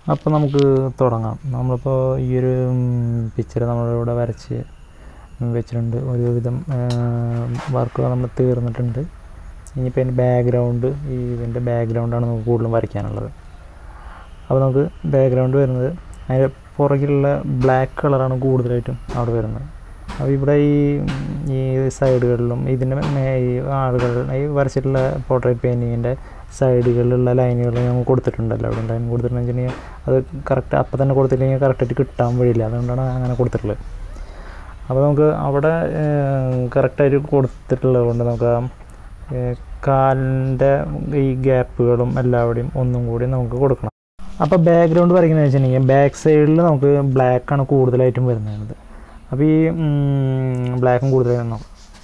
അപ്പോൾ നമുക്ക് തുടങ്ങാം നമ്മളിപ്പോൾ ഈ ഒരു പിക്ചർ നമ്മളിവിടെ വരച്ച് വെച്ചിട്ടുണ്ട് ഒരുവിധം വർക്ക് നമ്മൾ തീർന്നിട്ടുണ്ട് ഇനിയിപ്പോൾ അതിൻ്റെ ബാക്ക്ഗ്രൗണ്ട് ഈ ഇതിൻ്റെ ബാക്ക്ഗ്രൗണ്ടാണ് നമുക്ക് കൂടുതലും വരയ്ക്കാനുള്ളത് അപ്പോൾ നമുക്ക് ബാക്ക്ഗ്രൗണ്ട് വരുന്നത് അതിൻ്റെ പുറകിലുള്ള ബ്ലാക്ക് കളറാണ് കൂടുതലായിട്ടും അവിടെ വരുന്നത് അപ്പോൾ ഇവിടെ ഈ ഈ സൈഡുകളിലും ഇതിൻ്റെ മേ- ഈ ആളുകൾ ഈ വരച്ചിട്ടുള്ള പോർട്രേറ്റ് പെയിൻറ്റിങ്ങിൻ്റെ സൈഡുകളിലുള്ള ലൈനുകൾ നമ്മൾ കൊടുത്തിട്ടുണ്ടല്ലോ അവിടെ ലൈൻ കൊടുത്തിട്ടുണ്ടെന്ന് വെച്ചിട്ടുണ്ടെങ്കിൽ അത് കറക്റ്റ് അപ്പം തന്നെ കൊടുത്തില്ലെങ്കിൽ കറക്റ്റായിട്ട് കിട്ടാൻ വഴിയില്ല അതുകൊണ്ടാണ് അങ്ങനെ കൊടുത്തിട്ടുള്ളത് അപ്പോൾ നമുക്ക് അവിടെ കറക്റ്റായിട്ട് കൊടുത്തിട്ടുള്ളത് കൊണ്ട് നമുക്ക് ആ ഏഹ്, കാലിൻ്റെ ഈ ഗ്യാപ്പുകളും എല്ലാവിടെയും ഒന്നും കൂടി നമുക്ക് കൊടുക്കണം അപ്പോൾ ബാക്ക്ഗ്രൗണ്ട് വരയ്ക്കുന്നത് വെച്ചിട്ടുണ്ടെങ്കിൽ ബാക്ക് സൈഡിൽ നമുക്ക് ബ്ലാക്കാണ് കൂടുതലായിട്ടും വരുന്നത് അപ്പോൾ ഈ ബ്ലാക്കും കൂടുതലായി വന്നു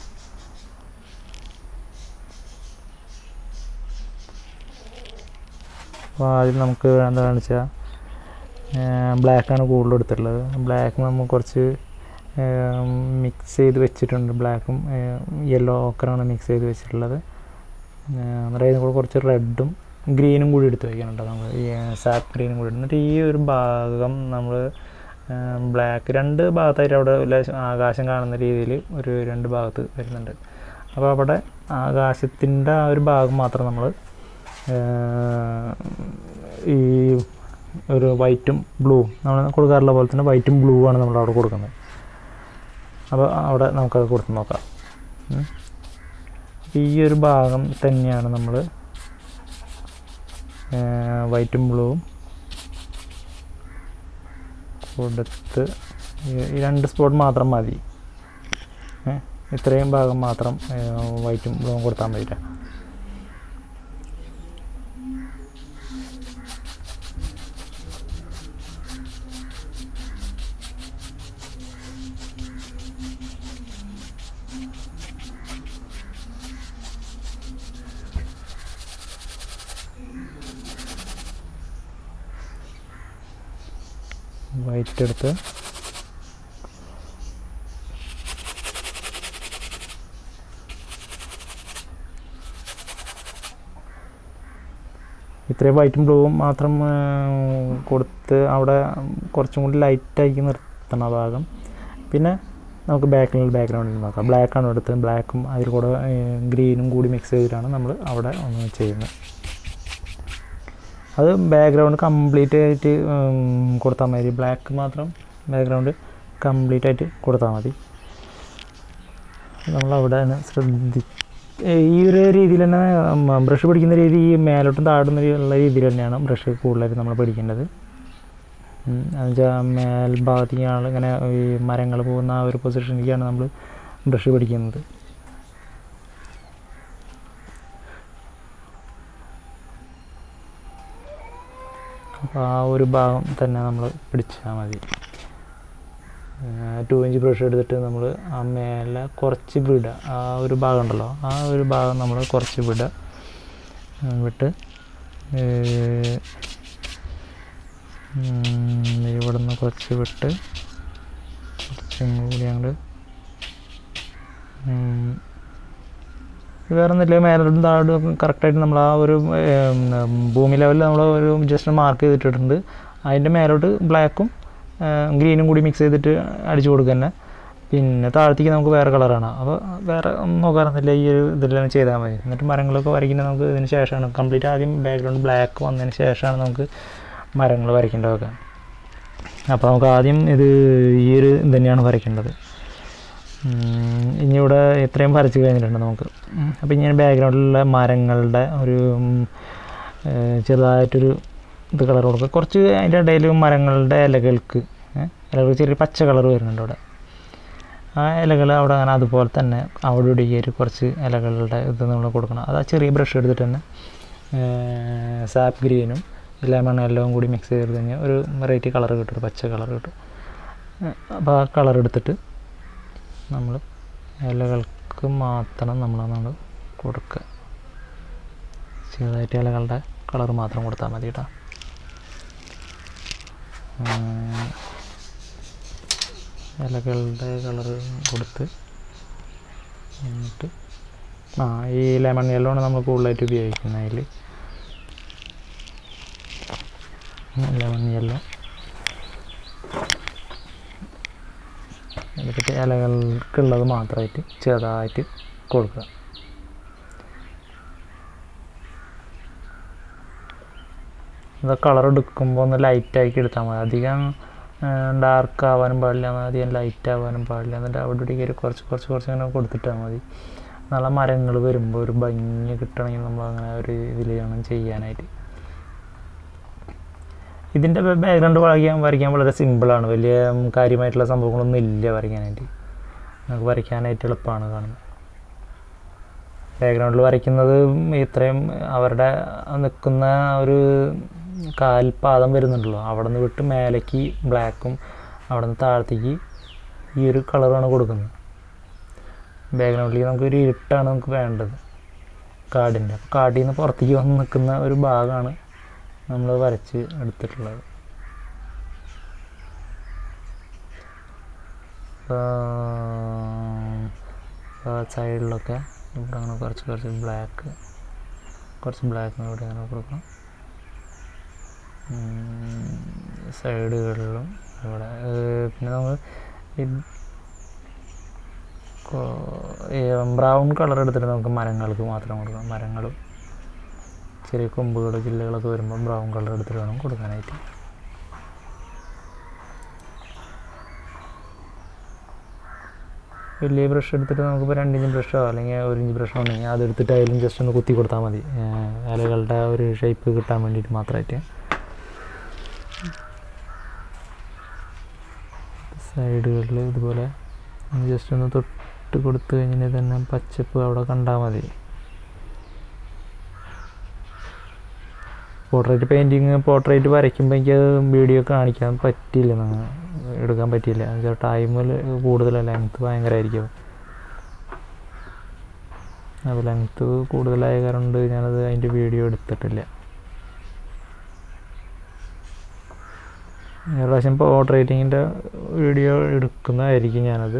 അപ്പോൾ ആദ്യം നമുക്ക് എന്താണെന്ന് വെച്ചാൽ ബ്ലാക്കാണ് കൂടുതൽ എടുത്തിട്ടുള്ളത് ബ്ലാക്ക് നമ്മൾ കുറച്ച് മിക്സ് ചെയ്ത് വെച്ചിട്ടുണ്ട് ബ്ലാക്കും യെല്ലോ ഓക്കറാണ് മിക്സ് ചെയ്ത് വെച്ചിട്ടുള്ളത് എന്നിട്ട് അതിന് കൂടെ കുറച്ച് റെഡും ഗ്രീനും കൂടി എടുത്ത് വയ്ക്കുന്നുണ്ട് നമ്മൾ ഈ സാപ്പ് ഗ്രീനും കൂടി എന്നിട്ട് ഈ ഒരു ഭാഗം നമ്മൾ ബ്ലാക്ക് രണ്ട് ഭാഗത്തായിട്ട് അവിടെ ലേശം ആകാശം കാണുന്ന രീതിയിൽ ഒരു രണ്ട് ഭാഗത്ത് വരുന്നുണ്ട് അപ്പോൾ അവിടെ ആകാശത്തിൻ്റെ ആ ഒരു ഭാഗം മാത്രം നമ്മൾ ഈ ഒരു വൈറ്റും ബ്ലൂവും നമ്മൾ കൊടുക്കാറുള്ള പോലെ തന്നെ വൈറ്റും ബ്ലൂ ആണ് നമ്മൾ അവിടെ കൊടുക്കുന്നത് അപ്പോൾ അവിടെ നമുക്കത് കൊടുത്ത് നോക്കാം ഉം. ഈ ഒരു ഭാഗം തന്നെയാണ് നമ്മൾ വൈറ്റും ബ്ലൂവും കൊടുത്ത് ഈ- ഈ രണ്ട് സ്പോട്ട് മാത്രം മതി ഏ, ഇത്രയും ഭാഗം മാത്രം വൈറ്റും ബ്ലൂവും കൊടുത്താൽ മതിയില്ല വൈറ്റ് എടുത്ത് ഇത്രയും വൈറ്റും ബ്ലൂവും മാത്രം ആ, കൊടുത്ത് അവിടെ കുറച്ചും കൂടി ലൈറ്റാക്കി നിർത്തണം ആ ഭാഗം പിന്നെ നമുക്ക് ബാക്കിലുള്ള ബാക്ക്ഗ്രൗണ്ടിൽ നോക്കാം ബ്ലാക്കാണ് എടുത്ത് ബ്ലാക്കും അതിൽ കൂടെ ഗ്രീനും കൂടി മിക്സ് ചെയ്തിട്ടാണ് നമ്മൾ അവിടെ ഒന്ന് ചെയ്യുന്നത് അത് ബാക്ക്ഗ്രൗണ്ട് കംപ്ലീറ്റ് ആയിട്ട് ഉം, കൊടുത്താൽ മതി ബ്ലാക്ക് മാത്രം ബാക്ക്ഗ്രൗണ്ട് കംപ്ലീറ്റ് ആയിട്ട് കൊടുത്താൽ മതി നമ്മൾ അവിടെ ശ്രദ്ധി ഈ ഒരു രീതിയിൽ തന്നെ ബ്രഷ് പിടിക്കുന്ന രീതി ഈ മേലോട്ടും താഴുന്ന ഉള്ള രീതിയിൽ തന്നെയാണ് ബ്രഷ് കൂടുതലായിട്ട് നമ്മൾ പിടിക്കേണ്ടത് എന്നുവെച്ചാൽ മേൽഭാഗത്തേക്കാണ് ഇങ്ങനെ ഈ മരങ്ങൾ പോകുന്ന ആ ഒരു പൊസിഷനിലേക്കാണ് നമ്മൾ ബ്രഷ് പിടിക്കുന്നത് അപ്പോൾ ആ ഒരു ഭാഗം തന്നെ നമ്മൾ പിടിച്ചാൽ മതി ടു ഇഞ്ച് ബ്രഷ് എടുത്തിട്ട് നമ്മൾ ആ മേലെ കുറച്ച് വിടുക ആ ഒരു ഭാഗം ഉണ്ടല്ലോ ആ ഒരു ഭാഗം നമ്മൾ കുറച്ച് വിടുക ഉം, വിട്ട് ഇവിടെ നിന്ന് കുറച്ച് വിട്ട് കുറച്ചും കൂടി അങ്ങോട്ട് വേറെ ഒന്നുമില്ല മേലോട്ടും താഴോട്ടും കറക്റ്റായിട്ട് നമ്മൾ ആ ഒരു ഏം, ഭൂമി ലെവലിൽ നമ്മൾ ഒരു ജസ്റ്റ് മാർക്ക് ചെയ്തിട്ടിട്ടുണ്ട് അതിൻ്റെ മേലോട്ട് ബ്ലാക്കും ഗ്രീനും കൂടി മിക്സ് ചെയ്തിട്ട് അടിച്ചു കൊടുക്കുക തന്നെ പിന്നെ താഴത്തേക്ക് നമുക്ക് വേറെ കളറാണ് അപ്പോൾ വേറെ ഒന്നും നോക്കാറൊന്നുമില്ല ഈ ഒരു ഇതിലെല്ലാം ചെയ്താൽ മതി എന്നിട്ട് മരങ്ങളൊക്കെ വരയ്ക്കുന്നത് നമുക്ക് ഇതിന് ശേഷമാണ് കംപ്ലീറ്റ് ആദ്യം ബാക്ക്ഗ്രൗണ്ട് ബ്ലാക്ക് വന്നതിന് ശേഷമാണ് നമുക്ക് മരങ്ങൾ വരയ്ക്കേണ്ടതൊക്കെ അപ്പോൾ നമുക്ക് ആദ്യം ഇത് ഈ ഒരു ഇത് തന്നെയാണ് വരയ്ക്കേണ്ടത് ഉം, ഇനി ഇവിടെ ഇത്രയും വരച്ച് കഴിഞ്ഞിട്ടുണ്ട് നമുക്ക് ഉം, അപ്പോൾ ഇങ്ങനെ ബാക്ക്ഗ്രൗണ്ടിലുള്ള മരങ്ങളുടെ ഒരു ഉം, ഏഹ്, ചെറുതായിട്ടൊരു ഇത് കളർ കൊടുക്കുക കുറച്ച് അതിൻ്റെ ഇടയിൽ മരങ്ങളുടെ ഇലകൾക്ക് ഏഹ്, ഇലകൾ ചെറിയ പച്ച കളർ വരുന്നുണ്ട് അവിടെ ആ ഇലകൾ അവിടെ അങ്ങനെ അതുപോലെ തന്നെ അവിടെ ഇവിടെ ഈ ഒരു കുറച്ച് ഇലകളുടെ ഇത് നമ്മൾ കൊടുക്കണം അത് ആ ചെറിയ ബ്രഷ് എടുത്തിട്ട് തന്നെ സാപ്പ് ഗ്രീനും ലെമൺ എല്ലാം കൂടി മിക്സ് ചെയ്ത് കഴിഞ്ഞാൽ ഒരു വെറൈറ്റി കളർ കിട്ടും ഒരു പച്ച കളർ കിട്ടും അപ്പോൾ ആ കളർ എടുത്തിട്ട് നമ്മൾ ഇലകൾക്ക് മാത്രം നമ്മൾ നമ്മൾ കൊടുക്കുക ചെറുതായിട്ട് ഇലകളുടെ കളർ മാത്രം കൊടുത്താൽ മതി കേട്ടോ ഉം, ഇലകളുടെ കളർ കൊടുത്ത് എന്നിട്ട് ആ ഈ ലെമൺ യെല്ലോ ആണ് നമ്മൾ കൂടുതലായിട്ട് ഉപയോഗിക്കുന്നത് അതിൽ ലെമൺ യെല്ലോ എന്നിട്ട് ഇലകൾക്കുള്ളത് മാത്രമായിട്ട് ചെറുതായിട്ട് കൊടുക്കുക അത് കളർ എടുക്കുമ്പോൾ ഒന്ന് ലൈറ്റാക്കി എടുത്താൽ മതി അധികം ഡാർക്ക് ആവാനും പാടില്ല എന്നാൽ അധികം ലൈറ്റ് ആവാനും പാടില്ല എന്നിട്ട് അവിടെ ഇവിടെ കയറി കുറച്ച് കുറച്ച് കുറച്ച് അങ്ങനെ കൊടുത്തിട്ടാൽ മതി നല്ല മരങ്ങൾ വരുമ്പോൾ ഒരു ഭംഗി കിട്ടണമെങ്കിൽ നമ്മൾ അങ്ങനെ ഒരു ഇതിൽ വേണം ചെയ്യാനായിട്ട് ഇതിൻ്റെ ബാക്ക്ഗ്രൗണ്ട് വരയ്ക്കാൻ വരയ്ക്കാൻ വളരെ സിമ്പിളാണ് വലിയ കാര്യമായിട്ടുള്ള സംഭവങ്ങളൊന്നും ഇല്ല വരയ്ക്കാനായിട്ട് നമുക്ക് വരയ്ക്കാനായിട്ട് എളുപ്പമാണ് കാണുന്നത് ബാക്ക്ഗ്രൗണ്ടിൽ വരയ്ക്കുന്നത് ഇത്രയും അവരുടെ നിൽക്കുന്ന ഒരു കാൽപാദം വരുന്നുണ്ടല്ലോ അവിടെ നിന്ന് വിട്ട് മേലേക്ക് ബ്ലാക്കും അവിടെ നിന്ന് താഴത്തേക്ക് ഈ ഒരു കളറാണ് കൊടുക്കുന്നത് ബാക്ക്ഗ്രൗണ്ടിലേക്ക് നമുക്കൊരു ഇരുട്ടാണ് നമുക്ക് വേണ്ടത് കാടിൻ്റെ അപ്പോൾ കാടിൽ നിന്ന് പുറത്തേക്ക് വന്ന് നിൽക്കുന്ന ഒരു ഭാഗമാണ് നമ്മൾ വരച്ച് എടുത്തിട്ടുള്ളത് സൈഡിലൊക്കെ ഇവിടെ അങ്ങനെ കുറച്ച് കുറച്ച് ബ്ലാക്ക് കുറച്ച് ബ്ലാക്ക് ഇവിടെ അങ്ങനെ കൊടുക്കണം സൈഡുകളിലും ഇവിടെ പിന്നെ നമ്മൾ ബ്രൗൺ കളർ എടുത്തിട്ട് നമുക്ക് മരങ്ങൾക്ക് മാത്രം കൊടുക്കണം മരങ്ങളും ചെറിയ കൊമ്പുകൾ കില്ലുകളൊക്കെ വരുമ്പോൾ ബ്രൗൺ കളർ എടുത്തിട്ട് വേണം കൊടുക്കാനായിട്ട് വലിയ ബ്രഷ് എടുത്തിട്ട് നമുക്കിപ്പോൾ രണ്ട് ഇഞ്ച് ബ്രഷോ അല്ലെങ്കിൽ ഒരു ഇഞ്ച് ബ്രഷോ ഉണ്ടെങ്കിൽ അതെടുത്തിട്ട് അതിലും ജസ്റ്റ് ഒന്ന് കുത്തി കൊടുത്താൽ മതി ഇലകളുടെ ഒരു ഷേപ്പ് കിട്ടാൻ വേണ്ടിയിട്ട് മാത്രമായിട്ട് സൈഡുകളിൽ ഇതുപോലെ ജസ്റ്റ് ഒന്ന് തൊട്ട് കൊടുത്തു കഴിഞ്ഞാൽ തന്നെ പച്ചപ്പ് അവിടെ കണ്ടാൽ മതി പോർട്രേറ്റ് പെയിൻറ്റിങ് പോർട്രേറ്റ് വരയ്ക്കുമ്പോൾ എനിക്ക് വീഡിയോ കാണിക്കാൻ പറ്റിയില്ല നമ്മൾ എടുക്കാൻ പറ്റിയില്ല എന്നുവെച്ചാൽ ടൈമിൽ കൂടുതൽ ലെങ്ത്ത് ഭയങ്കരമായിരിക്കും അപ്പോൾ ലെങ്ത്ത് കൂടുതലായ കാരണം കൊണ്ട് ഞാനത് അതിൻ്റെ വീഡിയോ എടുത്തിട്ടില്ല ഒരു പ്രാവശ്യം പോർട്രേറ്റിങ്ങിൻ്റെ വീഡിയോ എടുക്കുന്നതായിരിക്കും ഞാനത്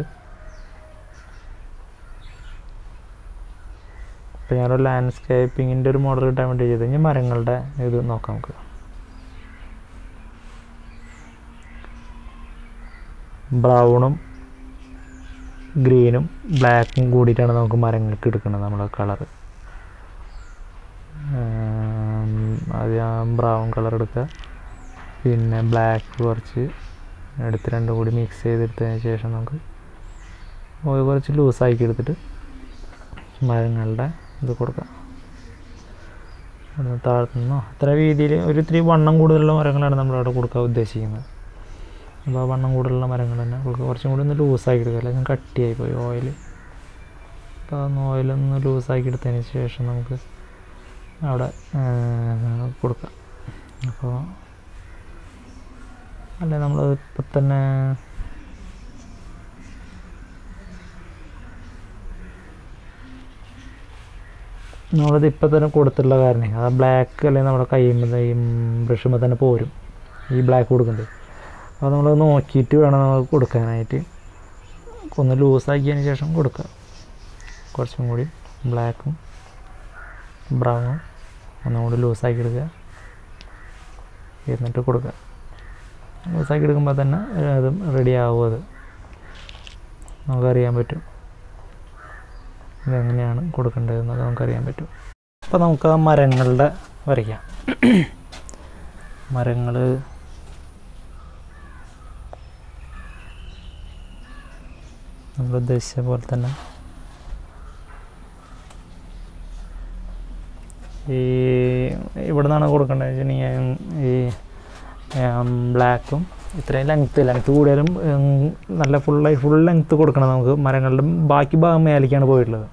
അപ്പോൾ ഞാനൊരു ലാൻഡ്സ്കേപ്പിങ്ങിൻ്റെ ഒരു മോഡൽ കിട്ടാൻ വേണ്ടി ചെയ്ത് കഴിഞ്ഞാൽ മരങ്ങളുടെ ഇത് നോക്കാം നമുക്ക് ബ്രൗണും ഗ്രീനും ബ്ലാക്കും കൂടിയിട്ടാണ് നമുക്ക് മരങ്ങൾക്ക് എടുക്കുന്നത് നമ്മുടെ കളറ് ആദ്യം ബ്രൗൺ കളർ എടുക്കുക പിന്നെ ബ്ലാക്ക് കുറച്ച് എടുത്ത് രണ്ടും കൂടി മിക്സ് ചെയ്തെടുത്തതിന് ശേഷം നമുക്ക് ഓയിൽ കുറച്ച് ലൂസാക്കി എടുത്തിട്ട് മരങ്ങളുടെ ഇത് കൊടുക്കാം അവിടെ താഴ്ത്തുന്നോ അത്ര രീതിയിൽ ഒരു ഇത്തിരി വണ്ണം കൂടുതലുള്ള മരങ്ങളാണ് നമ്മളവിടെ കൊടുക്കാൻ ഉദ്ദേശിക്കുന്നത് അപ്പോൾ ആ വണ്ണം കൂടുതലുള്ള മരങ്ങൾ തന്നെ കൊടുക്കുക കുറച്ചും കൂടി ഒന്ന് ലൂസാക്കി എടുക്കുക അല്ലെങ്കിൽ കട്ടിയായി പോയി ഓയിൽ അപ്പോൾ അതൊന്ന് ഓയിലൊന്ന് ലൂസാക്കി എടുത്തതിന് ശേഷം നമുക്ക് അവിടെ കൊടുക്കാം അപ്പോൾ അല്ലെ നമ്മൾ ഇപ്പം തന്നെ നമ്മളത് ഇപ്പം തന്നെ കൊടുത്തിട്ടുള്ള കാരണം ആ ബ്ലാക്ക് അല്ലെങ്കിൽ നമ്മുടെ കൈയുമ്പോൾ ഈ ബ്രഷുമ്പോൾ തന്നെ പോരും ഈ ബ്ലാക്ക് കൊടുക്കുന്നത് അപ്പോൾ നമ്മൾ നോക്കിയിട്ട് വേണം നമ്മൾ കൊടുക്കാനായിട്ട് ഒന്ന് ലൂസാക്കിയതിന് ശേഷം കൊടുക്കുക കുറച്ചും കൂടി ബ്ലാക്കും ബ്രൗണും ഒന്നും കൂടി ലൂസാക്കി എടുക്കുക എന്നിട്ട് കൊടുക്കുക ലൂസാക്കി എടുക്കുമ്പോൾ തന്നെ അതും റെഡി ആവും അത് നമുക്കറിയാൻ പറ്റും ഇതെങ്ങനെയാണ് കൊടുക്കേണ്ടതെന്നൊക്കെ നമുക്കറിയാൻ പറ്റും അപ്പോൾ നമുക്ക് ആ മരങ്ങളുടെ വരയ്ക്കാം മരങ്ങൾ നമ്മൾ ഉദ്ദേശിച്ച പോലെ തന്നെ ഈ ഇവിടെ നിന്നാണ് കൊടുക്കേണ്ടത് വെച്ചിട്ടുണ്ടെങ്കിൽ ഈ ബ്ലാക്കും ഇത്രയും ലെങ്ത്ത് ലെങ്ത്ത് കൂടിയാലും നല്ല ഫുള്ളായി ഫുൾ ലെങ്ത്ത് കൊടുക്കണം നമുക്ക് മരങ്ങളുടെ ബാക്കി ഭാഗം മേലേക്കാണ് പോയിട്ടുള്ളത്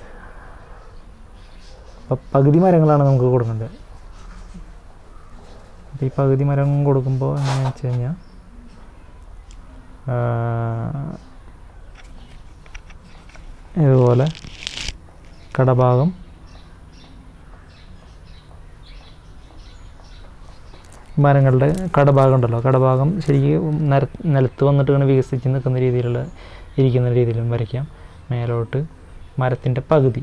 അപ്പം പകുതി മരങ്ങളാണ് നമുക്ക് കൊടുക്കേണ്ടത് അപ്പോൾ ഈ പകുതി മരം കൊടുക്കുമ്പോൾ എങ്ങനെയാണെന്ന് വെച്ച് കഴിഞ്ഞാൽ ഇതുപോലെ കടഭാഗം മരങ്ങളുടെ കടഭാഗം ഉണ്ടല്ലോ കടഭാഗം ശരിക്കും നിര നിലത്ത് വന്നിട്ട് ഇങ്ങനെ വികസിച്ച് നിൽക്കുന്ന രീതിയിലുള്ള ഇരിക്കുന്ന രീതിയിലും വരയ്ക്കാം മേലോട്ട് മരത്തിൻ്റെ പകുതി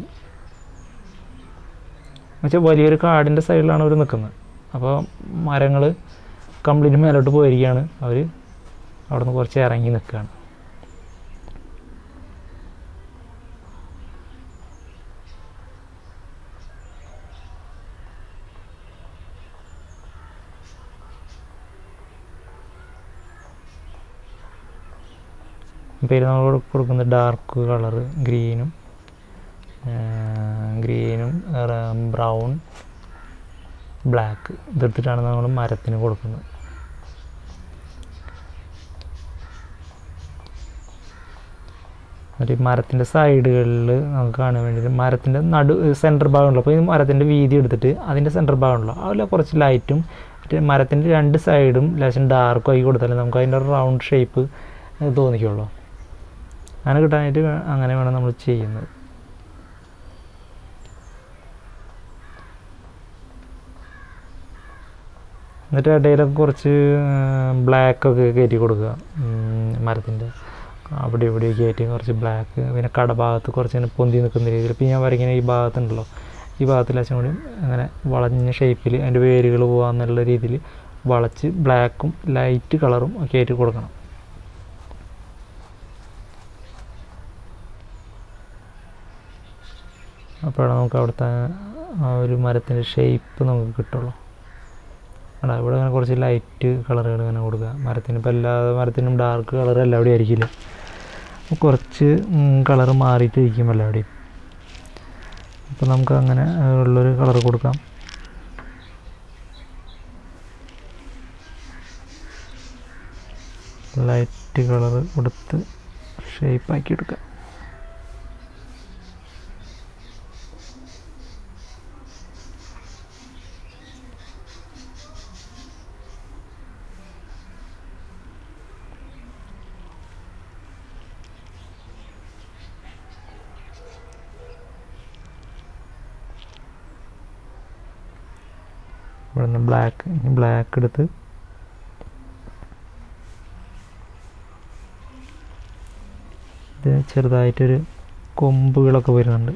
എന്നുവെച്ചാൽ വലിയൊരു കാടിൻ്റെ സൈഡിലാണ് അവർ നിൽക്കുന്നത് അപ്പോൾ മരങ്ങൾ കംപ്ലീറ്റ് മേലോട്ട് പോയിരിക്കുകയാണ് അവർ അവിടെ നിന്ന് കുറച്ച് ഇറങ്ങി നിൽക്കുകയാണ് പേര് നമ്മൾ കൊടുക്കുന്നത് ഡാർക്ക് കളറ് ഗ്രീനും ഗ്രീനും ബ്രൗൺ ബ്ലാക്ക് ഇതെടുത്തിട്ടാണ് നമ്മൾ മരത്തിന് കൊടുക്കുന്നത് മറ്റേ മരത്തിൻ്റെ സൈഡുകളിൽ നമുക്ക് കാണാൻ വേണ്ടിയിട്ട് മരത്തിൻ്റെ നടു സെൻറ്റർ ഭാഗമുള്ളൂ അപ്പോൾ ഈ മരത്തിൻ്റെ വീതി എടുത്തിട്ട് അതിൻ്റെ സെൻറ്റർ ഭാഗമുള്ളൂ അതിൽ കുറച്ച് ലൈറ്റും മറ്റേ മരത്തിൻ്റെ രണ്ട് സൈഡും ലേശം ഡാർക്കും ആക്കി കൊടുത്താൽ നമുക്ക് അതിൻ്റെ റൗണ്ട് ഷേപ്പ് തോന്നിക്കുള്ളൂ അങ്ങനെ കിട്ടാനായിട്ട് വേ- അങ്ങനെ വേണം നമ്മൾ ചെയ്യുന്നത് എന്നിട്ട് ഇടയിലൊക്കെ കുറച്ച് ബ്ലാക്ക് ഒക്കെ കയറ്റി കൊടുക്കുക മരത്തിൻ്റെ അവിടെ ഇവിടെ കയറ്റി കുറച്ച് ബ്ലാക്ക് പിന്നെ കടഭാഗത്ത് കുറച്ച് ഇങ്ങനെ പൊന്തി നിൽക്കുന്ന രീതിയിൽ ഇപ്പം ഞാൻ വരയ്ക്കുന്ന ഈ ഭാഗത്തുണ്ടല്ലോ ഈ ഭാഗത്തിൽ അച്ഛൻ കൂടി അങ്ങനെ വളഞ്ഞ ഷേപ്പിൽ അതിൻ്റെ വേരുകൾ പോകാന്നുള്ള രീതിയിൽ വളച്ച് ബ്ലാക്കും ലൈറ്റ് കളറും ഒക്കെ ആയിട്ട് കൊടുക്കണം അപ്പോഴാണ് നമുക്ക് അവിടുത്തെ ആ ഒരു മരത്തിൻ്റെ ഷേപ്പ് നമുക്ക് കിട്ടുള്ളൂ അവിടെ ഇവിടെ അങ്ങനെ കുറച്ച് ലൈറ്റ് കളറുകൾ ഇങ്ങനെ കൊടുക്കുക മരത്തിന് ഇപ്പോൾ എല്ലാ മരത്തിനും ഡാർക്ക് കളർ എല്ലാവിടെയും ആയിരിക്കില്ല അപ്പോൾ കുറച്ച് കളറ് മാറിയിട്ടിരിക്കും എല്ലാവിടെയും അപ്പോൾ നമുക്ക് അങ്ങനെ ഉള്ളൊരു കളർ കൊടുക്കാം ലൈറ്റ് കളർ കൊടുത്ത് ഷേപ്പാക്കി എടുക്കാം ഇവിടെ നിന്ന് ബ്ലാക്ക് ബ്ലാക്ക് എടുത്ത് ഇത് ചെറുതായിട്ടൊരു കൊമ്പുകളൊക്കെ വരുന്നുണ്ട്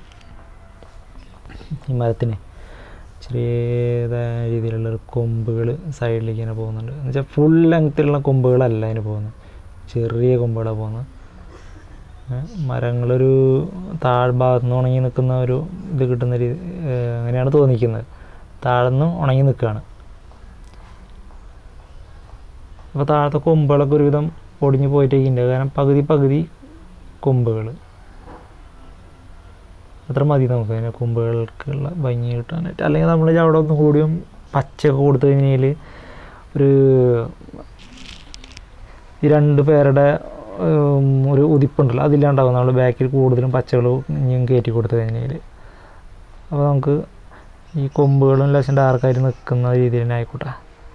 ഈ മരത്തിന് ചെറിയതായ രീതിയിലുള്ളൊരു കൊമ്പുകൾ സൈഡിലേക്ക് ഇങ്ങനെ പോകുന്നുണ്ട് എന്ന് വെച്ചാൽ ഫുൾ ലെങ്ത്തിലുള്ള കൊമ്പുകളല്ല അതിന് പോകുന്നത് ചെറിയ കൊമ്പുകളാണ് പോകുന്നത് ഏ, മരങ്ങളൊരു താഴ്ഭാഗത്ത് നിന്ന് ഉണങ്ങി നിൽക്കുന്ന ഒരു ഇത് കിട്ടുന്ന രീതി ഏ, അങ്ങനെയാണ് തോന്നിക്കുന്നത് താഴ്ന്ന് ഉണങ്ങി നിൽക്കുകയാണ് അപ്പോൾ താഴത്തെ കൊമ്പുകളൊക്കെ ഒരുവിധം ഒടിഞ്ഞു പോയിട്ടേക്കുണ്ട് കാരണം പകുതി പകുതി കൊമ്പുകൾ അത്ര മതി നമുക്ക് അതിനെ കൊമ്പുകൾക്കുള്ള ഭംഗി കിട്ടാനായിട്ട് അല്ലെങ്കിൽ നമ്മൾ അവിടെ ഒന്നും കൂടിയും പച്ചയൊക്കെ കൊടുത്തു കഴിഞ്ഞാൽ ഒരു ഈ രണ്ട് പേരുടെ ഉം, ഒരു ഉതിപ്പുണ്ടല്ലോ അതില്ലാണ്ടാവും നമ്മൾ ബാക്കിൽ കൂടുതലും പച്ചകൾ ഇനിയും കയറ്റി കൊടുത്തു കഴിഞ്ഞാൽ അപ്പോൾ നമുക്ക് ഈ കൊമ്പുകളും ലേശം ഡാർക്കായിട്ട് നിൽക്കുന്ന രീതിയിൽ തന്നെ ആയിക്കോട്ടെ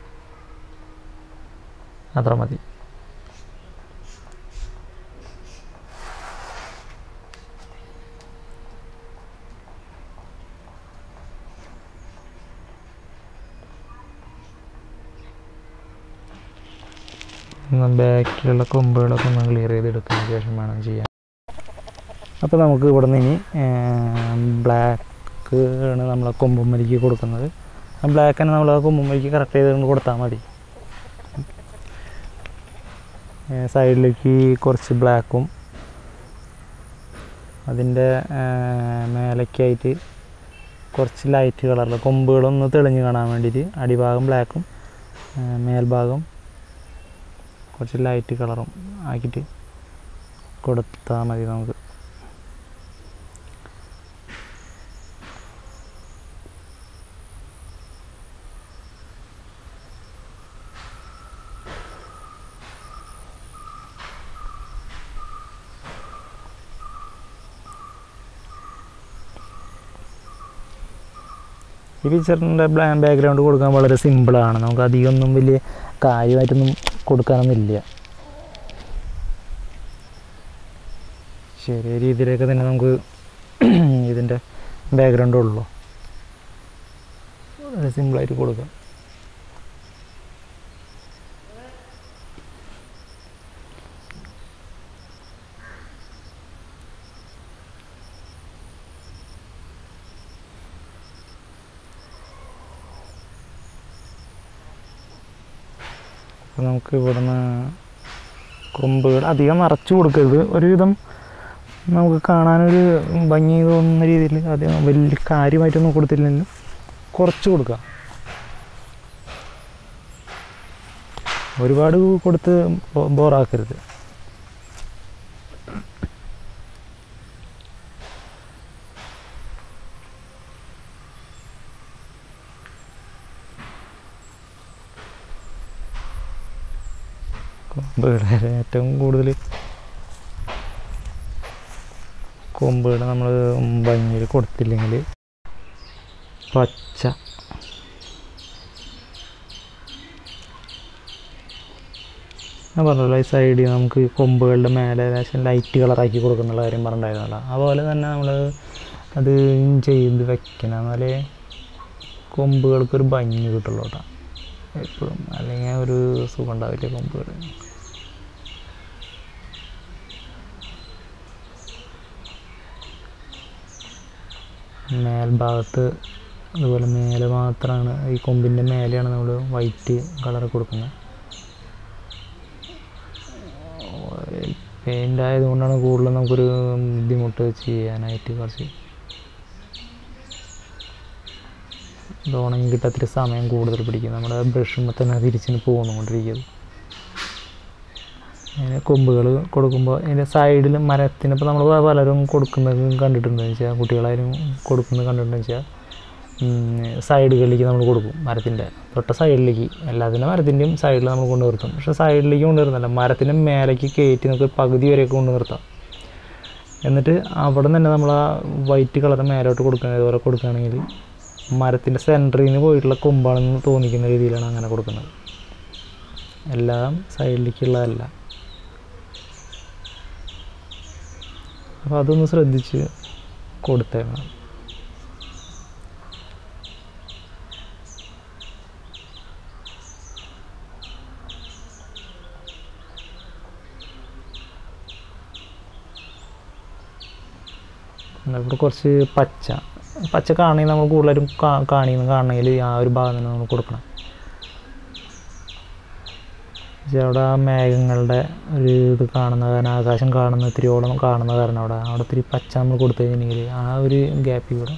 അത്ര മതി ബാക്കിലുള്ള കൊമ്പുകളൊക്കെ ഒന്ന് ക്ലിയർ ചെയ്തെടുത്തതിന് ശേഷം വേണം ചെയ്യാൻ അപ്പോൾ നമുക്ക് ഇവിടെ നിന്ന് ഇനി ബ്ലാക്ക് ആണ് നമ്മൾ കൊമ്പുമ്മലിക്ക് കൊടുക്കുന്നത് ആ ബ്ലാക്ക് തന്നെ നമ്മൾ ആ കൊമ്പുമ്മലിക്ക് കറക്റ്റ് ചെയ്ത് കൊടുത്താൽ മതി സൈഡിലേക്ക് കുറച്ച് ബ്ലാക്കും അതിൻ്റെ മേലേക്കായിട്ട് കുറച്ച് ലൈറ്റ് കളറിൽ കൊമ്പുകളൊന്ന് തെളിഞ്ഞ് കാണാൻ വേണ്ടിയിട്ട് അടിഭാഗം ബ്ലാക്കും മേൽഭാഗം കുറച്ച് ലൈറ്റ് കളറും ആക്കിയിട്ട് കൊടുത്താൽ മതി നമുക്ക് ഈ പിക്ചറിൻ്റെ ബാക്ക്ഗ്രൗണ്ട് കൊടുക്കാൻ വളരെ സിമ്പിളാണ് നമുക്ക് അധികമൊന്നും വലിയ കാര്യമായിട്ടൊന്നും കൊടുക്കാനൊന്നുമില്ല ചെറിയ രീതിയിലൊക്കെ തന്നെ നമുക്ക് ഇതിൻ്റെ ബാക്ക്ഗ്രൗണ്ട് ഉള്ളൂ വളരെ സിമ്പിളായിട്ട് കൊടുക്കാം അപ്പോൾ നമുക്ക് ഇവിടുന്ന് കൊമ്പുകൾ അധികം നിറച്ച് കൊടുക്കരുത് ഒരുവിധം നമുക്ക് കാണാനൊരു ഭംഗി തോന്നുന്ന രീതിയിൽ അധികം വലിയ കാര്യമായിട്ടൊന്നും കൊടുത്തില്ലെങ്കിലും കുറച്ച് കൊടുക്കുക ഒരുപാട് കൊടുത്ത് ബോ- ബോറാക്കരുത് കൊമ്പുകൾ ഏറ്റവും കൂടുതൽ കൊമ്പുകൾ നമ്മൾ ഭംഗിയിൽ കൊടുത്തില്ലെങ്കിൽ പച്ച ഞാൻ പറഞ്ഞല്ലോ ഈ സൈഡിൽ നമുക്ക് ഈ കൊമ്പുകളുടെ മേലെ ലേശം ലൈറ്റ് കളറാക്കി കൊടുക്കുന്നുള്ള കാര്യം പറഞ്ഞിട്ടുണ്ടായിരുന്നല്ലോ അതുപോലെ തന്നെ നമ്മൾ അത് ചെയ്ത് വെക്കണം എന്നാലേ കൊമ്പുകൾക്കൊരു ഭംഗി കിട്ടുള്ളൂ കേട്ടോ എപ്പോഴും അല്ലെങ്കിൽ ഒരു സുഖം ഉണ്ടാവില്ല കൊമ്പുകൾ മേൽഭാഗത്ത് അതുപോലെ മേലെ മാത്രമാണ് ഈ കൊമ്പിൻ്റെ മേലെയാണ് നമ്മൾ വൈറ്റ് കളർ കൊടുക്കുന്നത് പെയിൻ്റ് ആയതുകൊണ്ടാണ് കൂടുതലും നമുക്കൊരു ബുദ്ധിമുട്ട് ചെയ്യാനായിട്ട് കുറച്ച് ഇത് ഉണങ്ങി കിട്ടാത്തിരി സമയം കൂടുതൽ പിടിക്കും നമ്മുടെ ബ്രഷുമ്പോൾ തന്നെ തിരിച്ചിന് പോന്നുകൊണ്ടിരിക്കുന്നത് അങ്ങനെ കൊമ്പുകൾ കൊടുക്കുമ്പോൾ അതിൻ്റെ സൈഡിൽ മരത്തിന് ഇപ്പോൾ നമ്മൾ പലരും കൊടുക്കുന്നത് കണ്ടിട്ടുണ്ടെന്ന് വെച്ചാൽ കുട്ടികളായാലും കൊടുക്കുന്നത് കണ്ടിട്ടുണ്ടെന്ന് വെച്ചാൽ സൈഡുകളിലേക്ക് നമ്മൾ കൊടുക്കും മരത്തിൻ്റെ തൊട്ട സൈഡിലേക്ക് എല്ലാത്തിൻ്റെ മരത്തിൻ്റെയും സൈഡിൽ നമ്മൾ കൊണ്ട് നിർത്തും പക്ഷേ സൈഡിലേക്ക് കൊണ്ട് നിർത്തുന്നില്ല മരത്തിൻ്റെ മേലേക്ക് കയറ്റി നമുക്ക് ഒരു പകുതി വരെയൊക്കെ കൊണ്ട് നിർത്താം എന്നിട്ട് അവിടെ നിന്ന് തന്നെ നമ്മൾ ആ വൈറ്റ് കളർ മേലോട്ട് കൊടുക്കുക ഇതുപോലെ കൊടുക്കുകയാണെങ്കിൽ മരത്തിൻ്റെ സെൻറ്ററിൽ നിന്ന് പോയിട്ടുള്ള കൊമ്പാണെന്ന് തോന്നിക്കുന്ന രീതിയിലാണ് അങ്ങനെ കൊടുക്കുന്നത് എല്ലാം സൈഡിലേക്കുള്ളതല്ല അപ്പോൾ അതൊന്ന് ശ്രദ്ധിച്ച് കൊടുത്തേക്കണം എന്നാ ഇവിടെ കുറച്ച് പച്ച പച്ച കാണണമെങ്കിൽ നമ്മൾ കൂടുതലും കാ- കാണിന്ന് കാണണമെങ്കിൽ ആ ഒരു ഭാഗം തന്നെ നമ്മൾ കൊടുക്കണം പക്ഷേ അവിടെ ആ മേഘങ്ങളുടെ ഒരു ഇത് കാണുന്ന കാരണം ആകാശം കാണുന്ന ഇത്തിരിയോളം കാണുന്ന കാരണം അവിടെ അവിടെ ഇത്തിരി പച്ച നമ്മൾ കൊടുത്തു കഴിഞ്ഞിട്ടുണ്ടെങ്കിൽ ആ ഒരു ഗ്യാപ്പിൽ കൂടെ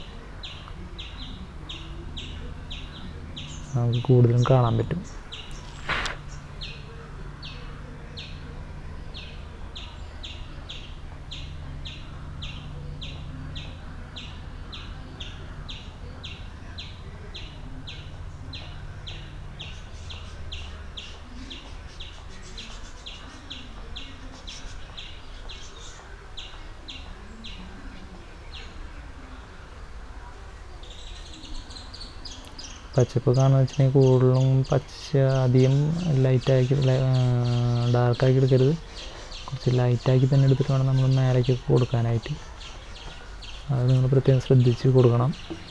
നമുക്ക് കൂടുതലും കാണാൻ പറ്റും പച്ചപ്പ് കാണുന്ന വെച്ചിട്ടുണ്ടെങ്കിൽ കൂടുതലും പച്ച അധികം ലൈറ്റാക്കി ഡാർക്കാക്കി എടുക്കരുത് കുറച്ച് ലൈറ്റാക്കി തന്നെ എടുത്തിട്ട് വേണം നമ്മൾ മേലേക്കൊക്കെ കൊടുക്കാനായിട്ട് അത് നിങ്ങൾ പ്രത്യേകം ശ്രദ്ധിച്ച് കൊടുക്കണം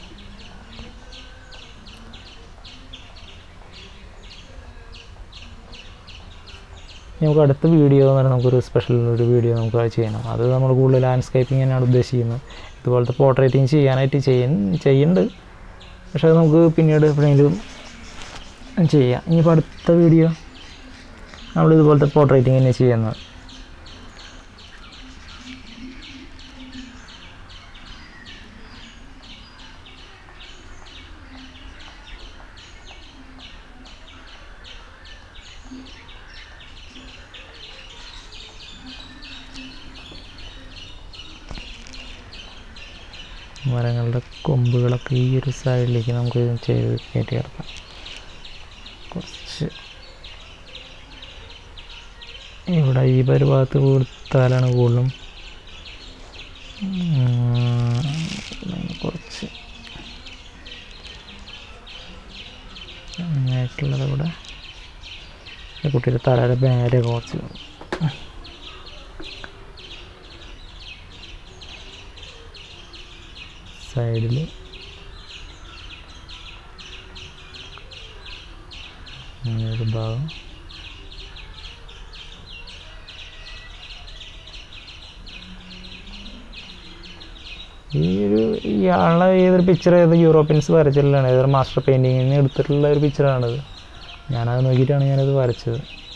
ഇനി നമുക്ക് അടുത്ത വീഡിയോ എന്ന് പറഞ്ഞാൽ നമുക്കൊരു സ്പെഷ്യൽ ഒരു വീഡിയോ നമുക്ക് അത് ചെയ്യണം അത് നമ്മൾ കൂടുതൽ ലാൻഡ്സ്കേപ്പിംഗ് തന്നെയാണ് ഉദ്ദേശിക്കുന്നത് ഇതുപോലത്തെ പോർട്രേറ്റിംഗ് ചെയ്യാനായിട്ട് ചെയ്യൻ ചെയ്യുന്നുണ്ട് പക്ഷെ അത് നമുക്ക് പിന്നീട് എപ്പോഴെങ്കിലും ചെയ്യാം ഇനിയിപ്പോൾ അടുത്ത വീഡിയോ നമ്മൾ ഇതുപോലത്തെ പോർട്രേറ്റിംഗ് തന്നെ ചെയ്യുന്നത് മരങ്ങളുടെ കൊമ്പുകളൊക്കെ ഈ ഒരു സൈഡിലേക്ക് നമുക്ക് ചെയ്ത് കയറ്റി കിടക്കാം കുറച്ച് ഇവിടെ ഈ ഒരു ഭാഗത്ത് കൊടുത്താലാണ് കൂടുതലും ഉം, കുറച്ച് അങ്ങനെയായിട്ടുള്ളത് ഇവിടെ ഈ കുട്ടിയുടെ തലയുടെ മേലെ കുറച്ച് സൈഡിൽ അങ്ങനെ ഒരു ഭാഗം ഈ ഒരു ഇയാളുടെ ഏതൊരു പിക്ചർ ഏത് യൂറോപ്യൻസ് വരച്ചിട്ടുള്ളതാണ് ഏതൊരു മാസ്റ്റർ പെയിൻറ്റിങ്ങിൽ നിന്ന് എടുത്തിട്ടുള്ള ഒരു പിക്ചറാണിത് ഞാനത് നോക്കിയിട്ടാണ് ഞാനത് വരച്ചത്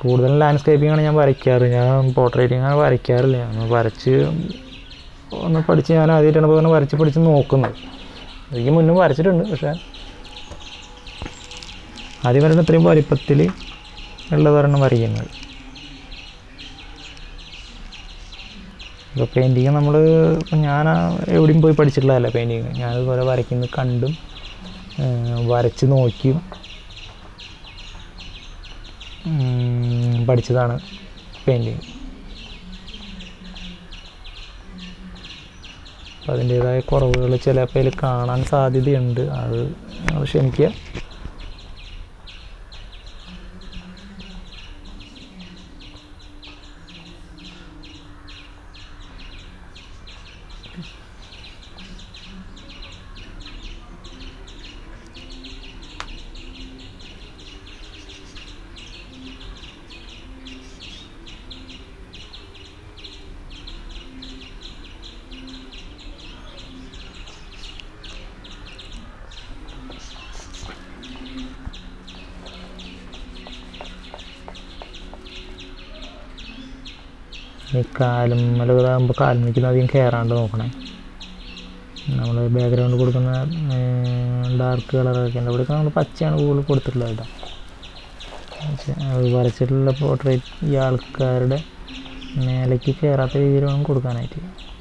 കൂടുതലും ലാൻഡ്സ്കേപ്പിംഗ് ആണ് ഞാൻ വരയ്ക്കാറ് ഞാൻ പോർട്രേറ്റിംഗ് ആണ് വരയ്ക്കാറില്ല ഞാൻ വരച്ച് ഒന്ന് പഠിച്ച് ഞാൻ ആദ്യമായിട്ടാണ് ഇപ്പോൾ വരച്ച് പഠിച്ച് നോക്കുന്നത് എനിക്ക് മുന്നും വരച്ചിട്ടുണ്ട് പക്ഷേ ആദ്യം വരുന്ന ഇത്രയും വലിപ്പത്തിൽ ഉള്ളവരെണ്ണം വരയ്ക്കുന്നത് ഇപ്പോൾ പെയിൻറ്റിങ് നമ്മൾ ഞാൻ എവിടെയും പോയി പഠിച്ചിട്ടുള്ളതല്ല പെയിൻറ്റിങ് ഞാനിതുപോലെ വരയ്ക്കുന്നത് കണ്ടും ഏഹ് വരച്ച് നോക്കിയും ഉം, പഠിച്ചതാണ് പെയിൻറ്റിങ് അപ്പം അതിൻ്റേതായ കുറവുകൾ ചിലപ്പോൾ അതിൽ കാണാൻ സാധ്യതയുണ്ട് അത് നിങ്ങൾ ക്ഷമിക്കുക ഈ കാലും മലകുമ്പോൾ കാൽമിക്കുന്ന അധികം കയറാണ്ട് നോക്കണേ നമ്മൾ ബാക്ക്ഗ്രൗണ്ട് കൊടുക്കുന്ന ഡാർക്ക് കളറൊക്കെ ഉണ്ട് ഇവിടെയൊക്കെ നമ്മൾ പച്ചയാണ് കൂടുതൽ കൊടുത്തിട്ടുള്ളത് കേട്ടോ പക്ഷേ അത് വരച്ചിട്ടുള്ള പോർട്രേറ്റ് ഈ ആൾക്കാരുടെ മേലേക്ക് കയറാത്ത രീതിയിൽ വേണം കൊടുക്കാനായിട്ട്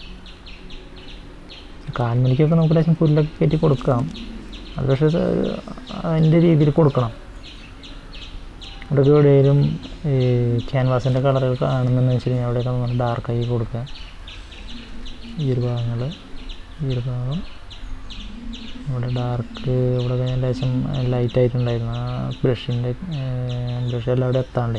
കാൽമണിക്കൊക്കെ നമുക്ക് ലേശം പുല്ലൊക്കെ കയറ്റി കൊടുക്കാം അത് പക്ഷേ ഇത് അതിൻ്റെ രീതിയിൽ കൊടുക്കണം അവിടെയൊക്കെ എവിടെയെങ്കിലും ഈ ക്യാൻവാസിൻ്റെ കളറുകൾ കാണുന്നതെന്ന് വെച്ച് കഴിഞ്ഞാൽ അവിടെയൊക്കെ നമ്മൾ ഡാർക്കായി കൊടുക്കുക ഈ ഒരു ഭാഗങ്ങൾ ഈ ഒരു ഭാഗം ഇവിടെ ഡാർക്ക് ഇവിടെ കഴിഞ്ഞ ലേശം ലൈറ്റ് ആയിട്ടുണ്ടായിരുന്നു ആ ബ്രഷിൻ്റെ ബ്രഷ് എല്ലാം അവിടെ എത്താണ്ടേ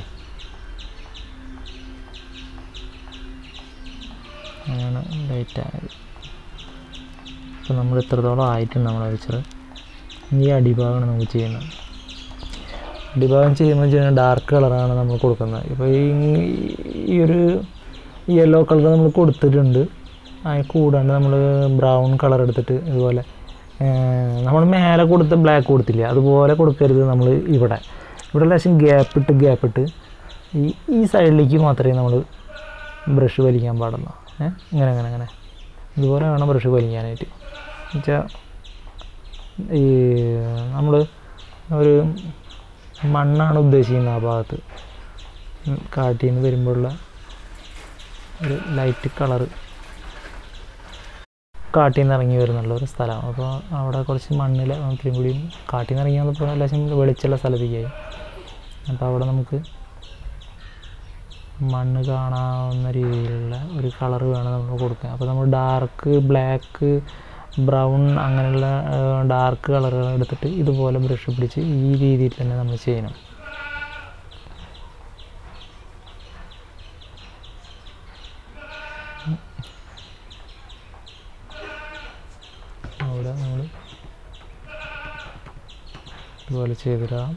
അങ്ങനെയാണ് ലൈറ്റ് ആയത് അപ്പോൾ നമ്മൾ ഇത്രത്തോളം ആയിട്ടുണ്ട് നമ്മൾ വരച്ചത് ഈ അടിഭാഗമാണ് നമുക്ക് ചെയ്യുന്നത് അടിഭാഗം ചെയ്യുമ്പോൾ ചെയ്യുന്ന ഡാർക്ക് കളറാണ് നമ്മൾ കൊടുക്കുന്നത് ഇപ്പോൾ ഈ ഈ ഒരു യെല്ലോ കളർ നമ്മൾ കൊടുത്തിട്ടുണ്ട് അതിന് കൂടാണ്ട് നമ്മൾ ബ്രൗൺ കളർ എടുത്തിട്ട് ഇതുപോലെ നമ്മൾ മേലെ കൊടുത്ത ബ്ലാക്ക് കൊടുത്തില്ല അതുപോലെ കൊടുക്കരുത് നമ്മൾ ഇവിടെ ഇവിടെ ലേശം ഗ്യാപ്പ് ഇട്ട് ഗ്യാപ്പ് ഇട്ട് ഈ ഈ സൈഡിലേക്ക് മാത്രമേ നമ്മൾ ബ്രഷ് വലിക്കാൻ പാടുള്ളൂ ഏഹ് ഇങ്ങനെ അങ്ങനെ അങ്ങനെ ഇതുപോലെ വേണം ബ്രഷ് വലിക്കാനായിട്ട് എന്നുവെച്ചാൽ ഈ നമ്മൾ ഒരു മണ്ണാണ് ഉദ്ദേശിക്കുന്നത് ആ ഭാഗത്ത് ഉം, കാട്ടിൽ നിന്ന് വരുമ്പോഴുള്ള ഒരു ലൈറ്റ് കളറ് കാട്ടിൽ നിന്ന് ഇറങ്ങി വരുന്നുള്ള ഒരു സ്ഥലം അപ്പോൾ അവിടെ കുറച്ച് മണ്ണിൽ ഇത്തിരി കൂടി കാട്ടിൽ നിന്ന് ഇറങ്ങി വന്നപ്പോൾ ലേശം വെളിച്ചുള്ള സ്ഥലത്തേക്കായി അപ്പോൾ അവിടെ നമുക്ക് മണ്ണ് കാണാവുന്ന രീതിയിലുള്ള ഒരു കളർ വേണം നമ്മൾ കൊടുക്കാൻ അപ്പോൾ നമ്മൾ ഡാർക്ക് ബ്ലാക്ക് ബ്രൗൺ അങ്ങനെയുള്ള ഡാർക്ക് കളറുകൾ എടുത്തിട്ട് ഇതുപോലെ ബ്രഷ് പിടിച്ച് ഈ രീതിയിൽ തന്നെ നമ്മൾ ചെയ്യണം അവിടെ നമ്മൾ ഇതുപോലെ ചെയ്തിടാം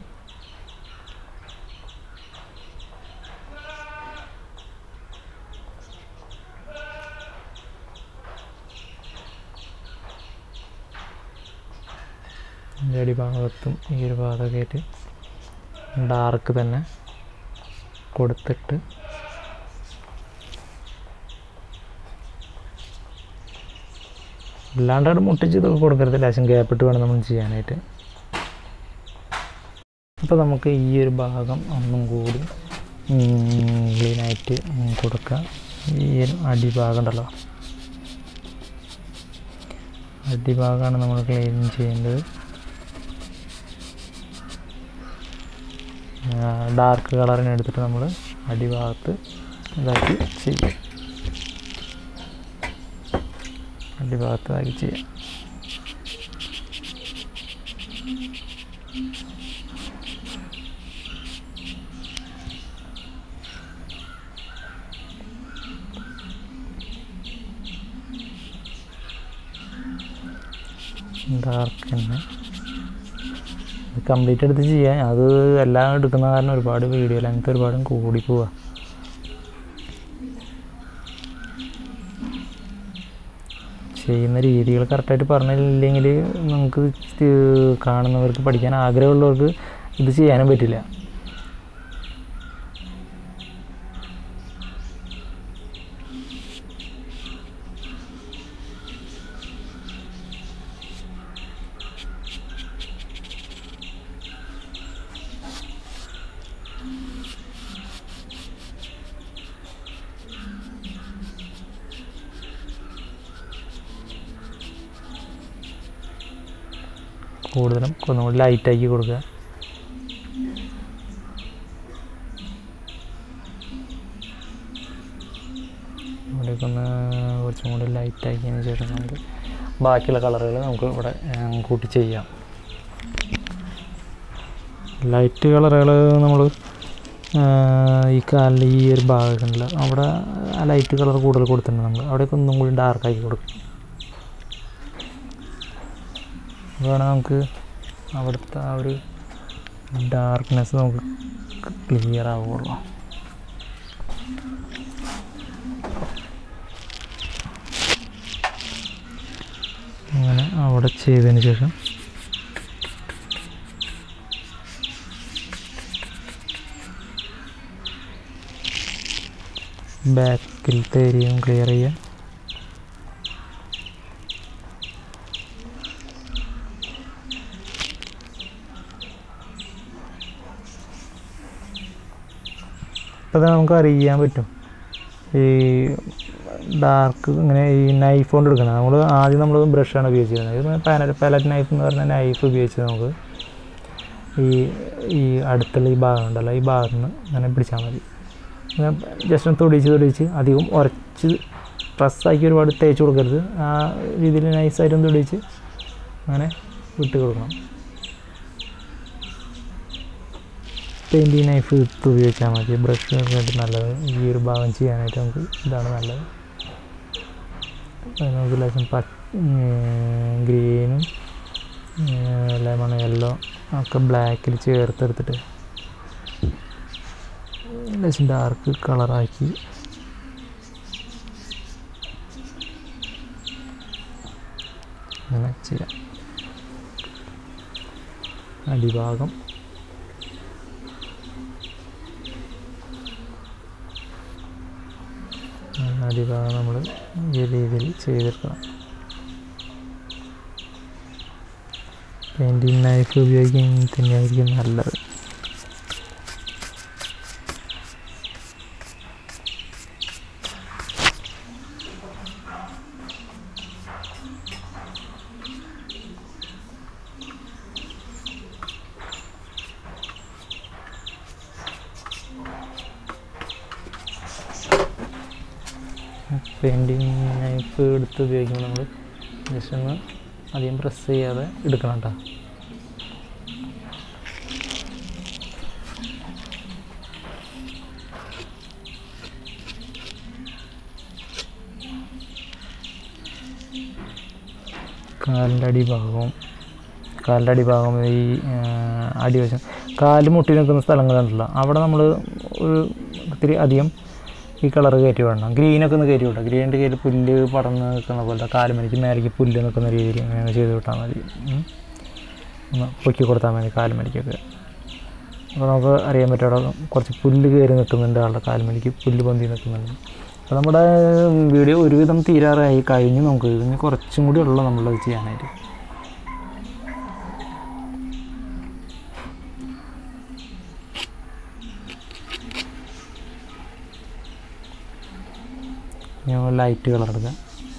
ഇതിൻ്റെ അടിഭാഗത്തും ഈ ഒരു ഭാഗമൊക്കെ ആയിട്ട് ഡാർക്ക് തന്നെ കൊടുത്തിട്ട് അല്ലാണ്ട് അവിടെ മുട്ടിച്ച് ഇതൊക്കെ കൊടുക്കരുത് ലേശം ഗ്യാപ്പിട്ട് വേണം നമ്മൾ ചെയ്യാനായിട്ട് അപ്പോൾ നമുക്ക് ഈ ഒരു ഭാഗം ഒന്നും കൂടി ക്ലീനായിട്ട് കൊടുക്കാം ഈ ഒരു അടിഭാഗം ഉണ്ടല്ലോ അടിഭാഗമാണ് നമ്മൾ ക്ലീൻ ചെയ്യേണ്ടത് ഡാർക്ക് കളറിനെ എടുത്തിട്ട് നമ്മൾ അടിഭാഗത്ത് ഇതാക്കി ചെയ്യും അടിഭാഗത്ത് ഇതാക്കി ചെയ്യാം ഡാർക്ക് തന്നെ ഇത് കംപ്ലീറ്റ് എടുത്ത് ചെയ്യാൻ അത് എല്ലാം എടുക്കുന്ന കാരണം ഒരുപാട് വീഡിയോ ലെങ്ത് ഒരുപാട് കൂടി പോവാ ചെയ്യുന്ന രീതികൾ കറക്റ്റായിട്ട് പറഞ്ഞില്ലെങ്കിൽ നമുക്ക് ഇത് കാണുന്നവർക്ക് പഠിക്കാൻ ആഗ്രഹമുള്ളവർക്ക് ഇത് ചെയ്യാനും പറ്റില്ല കൂടുതലും ഒന്നുകൂടി ലൈറ്റാക്കി കൊടുക്കുക ഇവിടേക്ക് ഒന്ന് കുറച്ചും കൂടി ലൈറ്റ് ആക്കിയതിന് ശേഷം നമുക്ക് ബാക്കിയുള്ള കളറുകൾ നമുക്ക് ഇവിടെ ഏർ, കൂട്ടി ചെയ്യാം ലൈറ്റ് കളറുകൾ നമ്മൾ ഈ കാലിൽ ഈ ഒരു ഭാഗമൊക്കെ ഉണ്ടല്ലോ അവിടെ ആ ലൈറ്റ് കളർ കൂടുതൽ കൊടുത്തിട്ടുണ്ട് നമ്മൾ അവിടെയൊക്കെ ഒന്നും കൂടി ഡാർക്കാക്കി കൊടുക്കും അതാണ് നമുക്ക് അവിടുത്തെ ആ ഒരു ഡാർക്ക്നെസ് നമുക്ക് ക്ലിയർ ആവുള്ളൂ അങ്ങനെ അവിടെ ചെയ്തതിന് ശേഷം ബാക്കിലത്തെ ഏരിയയും ക്ലിയർ ചെയ്യാം അപ്പോൾ നമുക്ക് അറിയാൻ പറ്റും ഈ ഡാർക്ക് ഇങ്ങനെ ഈ നൈഫ് കൊണ്ട് എടുക്കണം നമ്മൾ ആദ്യം നമ്മൾ ബ്രഷാണ് ഉപയോഗിച്ചിരുന്നത് ഇത് പാനൽ പാലറ്റ് നൈഫ് എന്ന് പറഞ്ഞ നൈഫ് ഉപയോഗിച്ച് നമുക്ക് ഈ ഈ അടുത്തുള്ള ഈ ഭാഗം ഉണ്ടല്ലോ ഈ ഭാഗത്ത് നിന്ന് അങ്ങനെ പിടിച്ചാൽ മതി ജസ്റ്റ് ഒന്ന് തൊടിച്ച് തൊടിച്ച് അധികം ഉരച്ച് പ്രസ്സാക്കി ഒരുപാട് തേച്ച് കൊടുക്കരുത് ആ രീതിയിൽ നൈസായിട്ടൊന്ന് തൊടിച്ച് അങ്ങനെ വിട്ട് കൊടുക്കണം പെയിൻറ്റിങ് നൈഫ് ഇട്ട് ഉപയോഗിച്ചാൽ മതി ബ്രഷ് ആയിട്ട് നല്ലത് ഈ ഒരു ഭാഗം ചെയ്യാനായിട്ട് നമുക്ക് ഇതാണ് നല്ലത് അത് നമുക്ക് ലേശം പ ഗ്രീനും ലെമൺ യെല്ലോ ഒക്കെ ബ്ലാക്കിൽ ചേർത്തെടുത്തിട്ട് ലേശം ഡാർക്ക് കളറാക്കി അങ്ങനെ ചെയ്യാം അടിഭാഗം അടിഭാഗം നമ്മൾ ഈ രീതിയിൽ ചെയ്തെടുക്കണം പെയിൻറ്റിങ് നൈഫ് ഉപയോഗിക്കാൻ തന്നെയായിരിക്കും നല്ലത് പെയിൻറ്റിങ് നൈഫ് എടുത്ത് ഉപയോഗിക്കുമ്പോൾ നമ്മൾ ജസ്റ്റ് ഒന്ന് അധികം പ്രസ് ചെയ്യാതെ എടുക്കണം കേട്ടോ കാലിൻ്റെ അടിഭാഗവും കാലിൻ്റെ അടിഭാഗം ഈ ആ, അടിവശം കാല് മുട്ടി നിൽക്കുന്ന സ്ഥലങ്ങളുണ്ടല്ലോ അവിടെ നമ്മൾ ഒരു ഇത്തിരി അധികം ഈ കളർ കയറ്റി വിടണം ഗ്രീനൊക്കെ ഒന്ന് കയറ്റി വിടാം ഗ്രീനിൻ്റെ കയ്യിൽ പുല്ല് പടർന്ന് നിൽക്കുന്ന പോലെ കാലുമണിക്ക് മേലേക്ക് പുല്ല് നിൽക്കുന്ന രീതിയിൽ അങ്ങനെ ചെയ്ത് വിട്ടാൽ മതി ഉം. ഒന്ന് പൊക്കി കൊടുത്താൽ മതി കാലുമണിക്കൊക്കെ അപ്പോൾ നമുക്ക് അറിയാൻ പറ്റും അവിടെ കുറച്ച് പുല്ല് കയറി നിൽക്കുന്നുണ്ട് ആളുടെ കാലുമണിക്ക് പുല്ല് പൊന്തി നിൽക്കുന്നുണ്ട് അപ്പോൾ നമ്മുടെ വീഡിയോ ഒരുവിധം തീരാറായി കഴിഞ്ഞ് നമുക്ക് ഇതിന് കുറച്ചും കൂടി ഉള്ളൂ നമ്മളത് ചെയ്യാനായിട്ട് ഞങ്ങൾ ലൈറ്റ് കളർ എടുക്കാം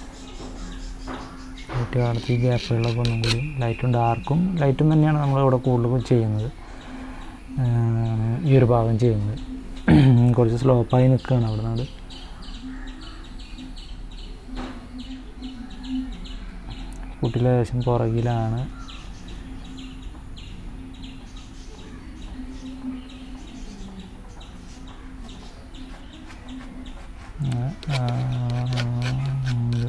ലൈറ്റ് കളർത്ത് ഈ ഗ്യാപ്പുകളൊക്കെ ഒന്നും കൂടി ലൈറ്റും ഡാർക്കും ലൈറ്റും തന്നെയാണ് നമ്മളിവിടെ കൂടുതലും ചെയ്യുന്നത് ആഹ് ഈ ഒരു ഭാഗം ചെയ്യുന്നത് കുറച്ച് സ്ലോപ്പായി നിൽക്കുകയാണ് അവിടെ നിന്ന് കുട്ടി ലേശം പുറകിലാണ് ആ, ഇത്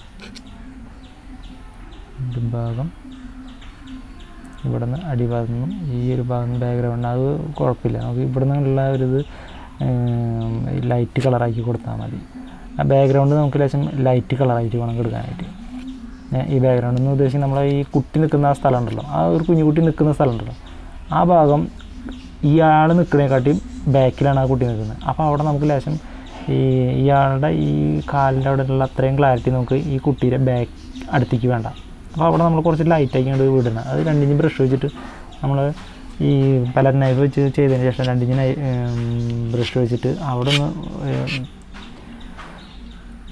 ഒരു ഭാഗം ഇവിടെ നിന്ന് അടിഭാഗത്തു നിന്നും ഈ ഒരു ഭാഗം ബാക്ക്ഗ്രൗണ്ട് അത് കുഴപ്പമില്ല നമുക്ക് ഇവിടെ നിന്നുള്ള ഒരു ഇത് ലൈറ്റ് കളറാക്കി കൊടുത്താൽ മതി ആ ബാക്ക്ഗ്രൗണ്ട് നമുക്ക് ലേശം ലൈറ്റ് കളറായിട്ട് വേണം എടുക്കാനായിട്ട് ഏ, ഈ ബാക്ക്ഗ്രൗണ്ട് എന്ന് ഉദ്ദേശിച്ച് നമ്മളെ ഈ കുട്ടി നിൽക്കുന്ന ആ സ്ഥലം ഉണ്ടല്ലോ ആ ഒരു കുഞ്ഞു കുട്ടി നിൽക്കുന്ന സ്ഥലം ഉണ്ടല്ലോ ആ ഭാഗം ഇയാൾ നിൽക്കുന്നതിനെക്കാട്ടിയും ബാക്കിലാണ് ആ കുട്ടി നിൽക്കുന്നത് അപ്പോൾ അവിടെ നമുക്ക് ലേശം ഈ ഇയാളുടെ ഈ കാലിൻ്റെ അവിടെ ഉള്ള അത്രയും ക്ലാരിറ്റി നമുക്ക് ഈ കുട്ടിയുടെ ബാക്ക് അടുത്തേക്ക് വേണ്ട അപ്പോൾ അവിടെ നമ്മൾ കുറച്ച് ലൈറ്റാക്കി കൊണ്ട് വിടണം അത് രണ്ടിഞ്ച് ബ്രഷ് വെച്ചിട്ട് നമ്മൾ ഈ പല നൈഫ് വെച്ച് ചെയ്തതിന് ശേഷം രണ്ടിഞ്ച് നൈ ബ്രഷ് വെച്ചിട്ട് അവിടെ ഒന്ന് ഏം,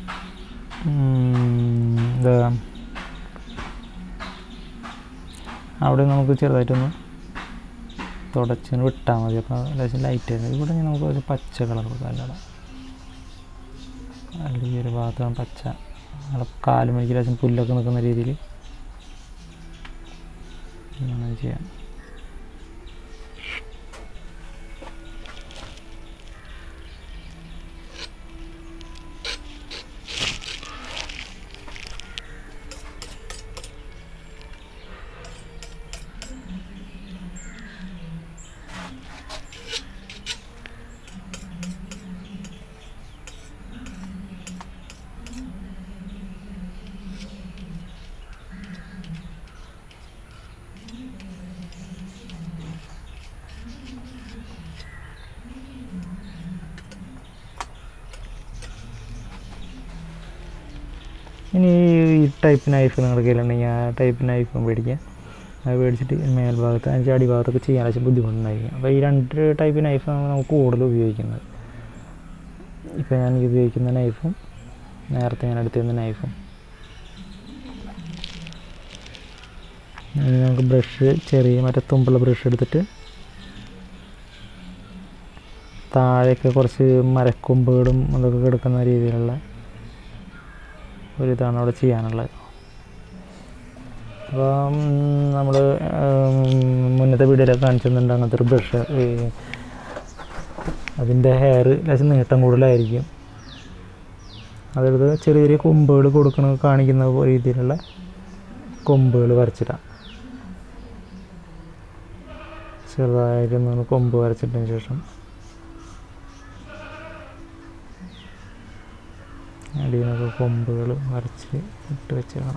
ഉം, എന്താ അവിടെ നമുക്ക് ചെറുതായിട്ടൊന്ന് തുടച്ചിന് വിട്ടാൽ മതി അപ്പോൾ ലേശം ലൈറ്റ് ആയിരുന്നു ഇവിടെ ഇനി നമുക്ക് ഒരു പച്ച കളർ കൊടുക്കാം അല്ലെങ്കിൽ ഈ ഒരു ഭാഗത്താണ് പച്ച അവിടെ കാലും മണിക്ക് ലേശം പുല്ലൊക്കെ നിൽക്കുന്ന രീതിയിൽ അങ്ങനെ ചെയ്യാം ഇനി ഈ ടൈപ്പ് നൈഫ് നിങ്ങളുടെ കയ്യിലുണ്ടെങ്കിൽ ആ ടൈപ്പ് നൈഫ് മേടിക്കുക അത് മേടിച്ചിട്ട് മേൽഭാഗത്ത് അതിൻ്റെ അടിഭാഗത്തൊക്കെ ചെയ്യാൻ വെച്ചാൽ ബുദ്ധിമുട്ടുണ്ടായിരിക്കും അപ്പോൾ ഈ രണ്ട് ടൈപ്പ് നൈഫാണ് നമുക്ക് കൂടുതൽ ഉപയോഗിക്കുന്നത് ഇപ്പോൾ ഞാൻ ഈ ഉപയോഗിക്കുന്ന നൈഫും നേരത്തെ ഞാൻ എടുത്തിരുന്ന നൈഫും ഇനി നമുക്ക് ബ്രഷ് ചെറിയ മറ്റേ തുമ്പുള്ള ബ്രഷ് എടുത്തിട്ട് താഴെയൊക്കെ കുറച്ച് മരക്കൊമ്പുകളും അതൊക്കെ കിടക്കുന്ന രീതിയിലുള്ള ഒരു ഇതാണ് അവിടെ ചെയ്യാനുള്ളത് അപ്പം നമ്മൾ മുന്നത്തെ വീഡിയോയിലൊക്കെ കാണിച്ചിരുന്നുണ്ട് അങ്ങനത്തെ ഒരു ബ്രഷ് ഈ അതിൻ്റെ ഹെയർ ലേശം നീട്ടം കൂടുതലായിരിക്കും അതെടുത്ത് ചെറിയ ചെറിയ കൊമ്പുകൾ കൊടുക്കണ കാണിക്കുന്ന രീതിയിലുള്ള കൊമ്പുകൾ വരച്ചിടാം ചെറുതായിട്ടൊന്ന് കൊമ്പ് വരച്ചിട്ടതിന് ശേഷം അടിയിൽ നിന്നൊക്കെ കൊമ്പുകൾ വരച്ച് ഇട്ട് വെച്ചിടണം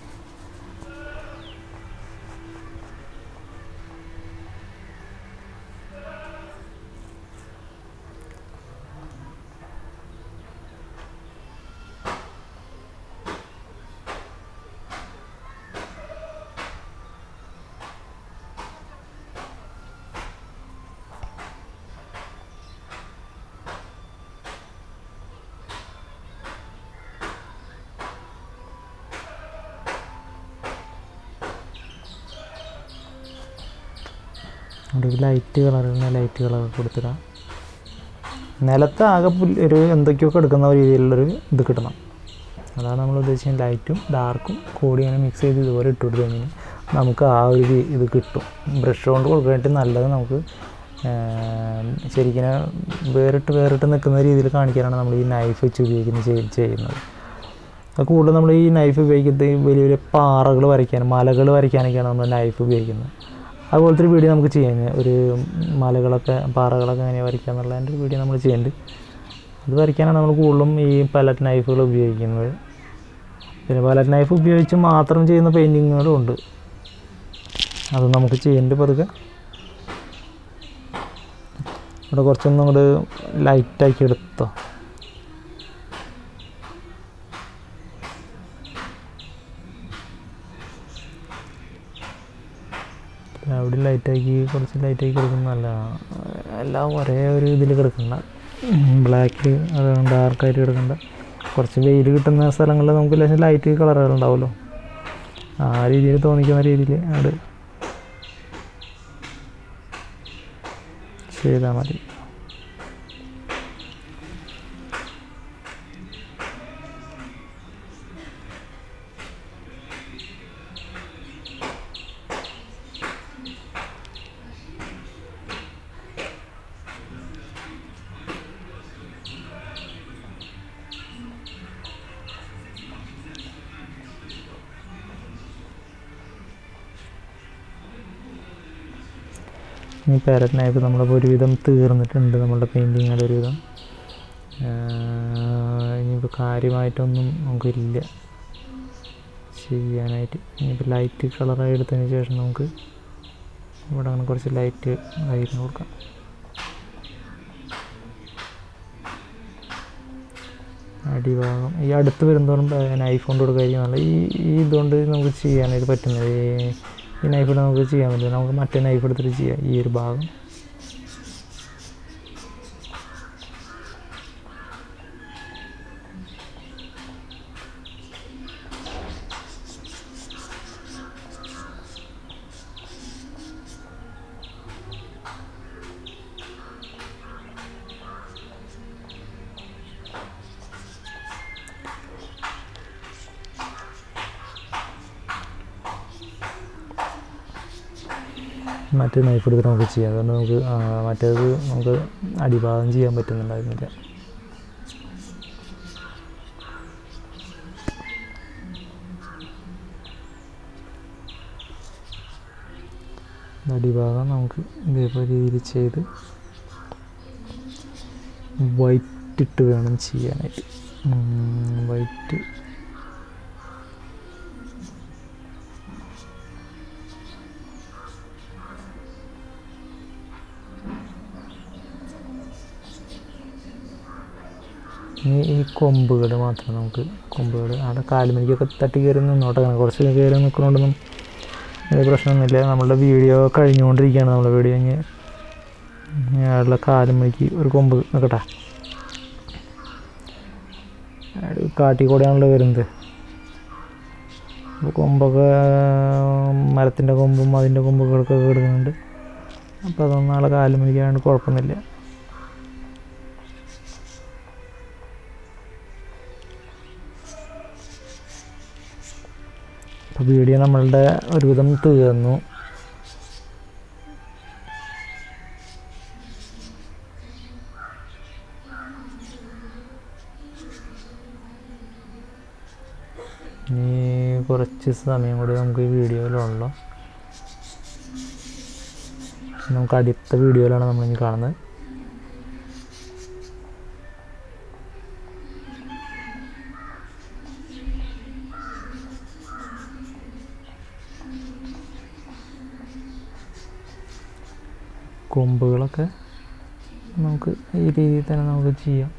അവിടെ ഒരു ലൈറ്റ് കളറിന് ലൈറ്റ് കളർ കൊടുത്തിടാം നിലത്ത് ആകെ പുല്ല് ഒരു എന്തൊക്കെയൊക്കെ എടുക്കുന്ന രീതിയിലുള്ളൊരു ഇത് കിട്ടണം അതാണ് നമ്മൾ ഉദ്ദേശിച്ച ലൈറ്റും ഡാർക്കും കൂടി ഇങ്ങനെ മിക്സ് ചെയ്ത് ഇതുപോലെ ഇട്ട് കൊടുത്തു കഴിഞ്ഞാൽ നമുക്ക് ആ ഒരു രീ- ഇത് കിട്ടും ബ്രഷ് കൊണ്ട് കൊടുക്കാനായിട്ട് നല്ലത് നമുക്ക് ശരിക്കും വേറിട്ട് വേറിട്ട് നിൽക്കുന്ന രീതിയിൽ കാണിക്കാനാണ് നമ്മൾ ഈ നൈഫ് വെച്ച് ഉപയോഗിക്കുന്നത് ചെയ്- ചെയ്യുന്നത് അത് കൂടുതൽ നമ്മൾ ഈ നൈഫ് ഉപയോഗിക്കുന്നത് ഈ വലിയ വലിയ പാറകൾ വരയ്ക്കാൻ മലകൾ വരയ്ക്കാനൊക്കെയാണ് നമ്മൾ നൈഫ് ഉപയോഗിക്കുന്നത് അതുപോലത്തെ ഒരു വീഡിയോ നമുക്ക് ചെയ്യാം ഒരു മലകളൊക്കെ പാറകളൊക്കെ എങ്ങനെ വരയ്ക്കുക എന്നുള്ളതിൻ്റെ ഒരു വീഡിയോ നമ്മൾ ചെയ്യുന്നുണ്ട് അത് വരയ്ക്കാനാണ് നമ്മൾ കൂടുതലും ഈ പലറ്റ് നൈഫുകൾ ഉപയോഗിക്കുന്നത് പിന്നെ പലറ്റ് നൈഫ് ഉപയോഗിച്ച് മാത്രം ചെയ്യുന്ന പെയിൻറ്റിങ്ങുകളും ഉണ്ട് അത് നമുക്ക് ചെയ്യുന്നുണ്ട് പതുക്കെ ഇവിടെ കുറച്ചൊന്നും കൂടെ ലൈറ്റാക്കി എടുത്തോ അവിടെ ലൈറ്റാക്കി കുറച്ച് ലൈറ്റാക്കി കിടക്കുന്ന നല്ലതാണ് എല്ലാം ഒരേ ഒരു ഇതിൽ കിടക്കണ്ട ബ്ലാക്ക് അത് ഡാർക്കായിട്ട് കിടക്കണ്ട കുറച്ച് വെയിൽ കിട്ടുന്ന സ്ഥലങ്ങളിൽ നമുക്ക് ലേശം ലൈറ്റ് കളറുകൾ ഉണ്ടാവുമല്ലോ ആ രീതിയിൽ തോന്നിക്കുന്ന രീതിയിൽ അത് ചെയ്താൽ മതി ഈ പാരറ്റ് നൈഫ് നമ്മളിപ്പോൾ ഒരുവിധം തീർന്നിട്ടുണ്ട് നമ്മളുടെ പെയിൻറ്റിങ്ങുടെ ഒരുവിധം ആഹ് ഇനിയിപ്പോൾ കാര്യമായിട്ടൊന്നും നമുക്കില്ല ചെയ്യാനായിട്ട് ഇനിയിപ്പോൾ ലൈറ്റ് കളറായി എടുത്തതിന് ശേഷം നമുക്ക് ഇവിടെ അങ്ങനെ കുറച്ച് ലൈറ്റ് ആയിരുന്നു കൊടുക്കാം അടിഭാഗം ഈ അടുത്ത് വരുന്നതോറും നൈഫ് കൊണ്ട് കൊടുക്കുകയായിരിക്കും നല്ല ഈ ഈ ഇതുകൊണ്ട് നമുക്ക് ചെയ്യാനായിട്ട് പറ്റുന്നത് ഈ ഈ നൈഫ് നമുക്ക് ചെയ്യാൻ പറ്റില്ല നമുക്ക് മറ്റേ നൈഫ് എടുത്തിട്ട് ചെയ്യാം ഈ ഒരു ഭാഗം മറ്റേ നൈഫ് എടുത്തിട്ട് നമുക്ക് ചെയ്യാം അതുകൊണ്ട് നമുക്ക് ആ, മറ്റേത് നമുക്ക് അടിഭാഗം ചെയ്യാൻ പറ്റുന്നുണ്ടായിരുന്നില്ല അടിഭാഗം നമുക്ക് ഇതേപോലെ രീതിയിൽ ചെയ്ത് വൈറ്റ് ഇട്ട് വേണം ചെയ്യാനായിട്ട് വൈറ്റ് ഇനി ഈ കൊമ്പുകൾ മാത്രം നമുക്ക് കൊമ്പുകൾ അവിടെ കാലുമണിക്കൊക്കെ തട്ടി കയറി നിന്നോട്ടെ അങ്ങനെ കുറച്ച് കയറി നിൽക്കുന്നതുകൊണ്ടൊന്നും വലിയ പ്രശ്നമൊന്നുമില്ല നമ്മളുടെ വീഡിയോ കഴിഞ്ഞുകൊണ്ടിരിക്കുകയാണ് നമ്മുടെ വീഡിയോ കഴിഞ്ഞ് അയാളുടെ കാലുമണിക്ക് ഒരു കൊമ്പ് നിൽക്കട്ടെ കാട്ടിക്കൂടെയാണല്ലോ വരുന്നത് അപ്പോൾ കൊമ്പൊക്കെ മരത്തിൻ്റെ കൊമ്പും അതിൻ്റെ കൊമ്പുകളൊക്കെ കിടക്കുന്നുണ്ട് അപ്പോൾ അതൊന്നും ആളെ കാലുമണിക്കാണ്ട് കുഴപ്പമൊന്നുമില്ല അപ്പോൾ വീഡിയോ നമ്മളുടെ ഒരുവിധം തീർന്നു ഇനി കുറച്ച് സമയം കൂടി നമുക്ക് ഈ വീഡിയോയിലുള്ളൂ നമുക്ക് അടുത്ത വീഡിയോയിലാണ് നമ്മളിനി കാണുന്നത് കൊമ്പുകളൊക്കെ നമുക്ക് ഈ രീതിയിൽ തന്നെ നമുക്ക് ചെയ്യാം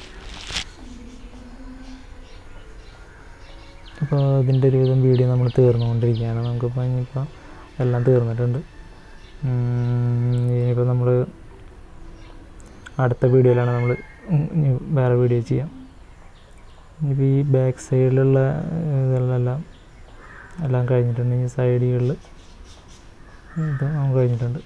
അപ്പോൾ ഇതിൻ്റെ ഒരുവിധം വീഡിയോ നമ്മൾ തീർന്നുകൊണ്ടിരിക്കുകയാണ് നമുക്കിപ്പോൾ ഇനിയിപ്പോൾ എല്ലാം തീർന്നിട്ടുണ്ട് ഉം, ഇനിയിപ്പോൾ നമ്മൾ അടുത്ത വീഡിയോയിലാണ് നമ്മൾ ഇനി വേറെ വീഡിയോ ചെയ്യാം ഇനിയിപ്പോൾ ഈ ബാക്ക് സൈഡിലുള്ള ഇതെല്ലാം എല്ലാം കഴിഞ്ഞിട്ടുണ്ട് ഈ സൈഡുകളിൽ ഇത് നമുക്ക് കഴിഞ്ഞിട്ടുണ്ട്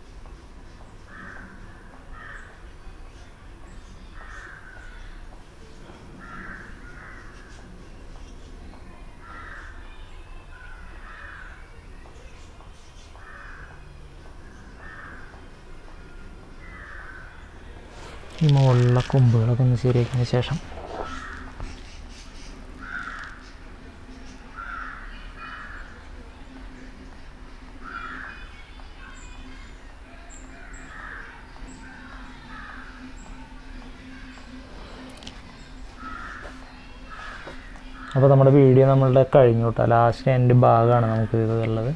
ഈ മുകളിലെ കൊമ്പുകളൊക്കെ ഒന്ന് ശരിയാക്കിയതിന് ശേഷം അപ്പോൾ നമ്മുടെ വീഡിയോ നമ്മളുടെ കഴിഞ്ഞു കേട്ടോ ലാസ്റ്റ് എൻ്റെ ഭാഗമാണ് നമുക്ക് ഇത് ഉള്ളത്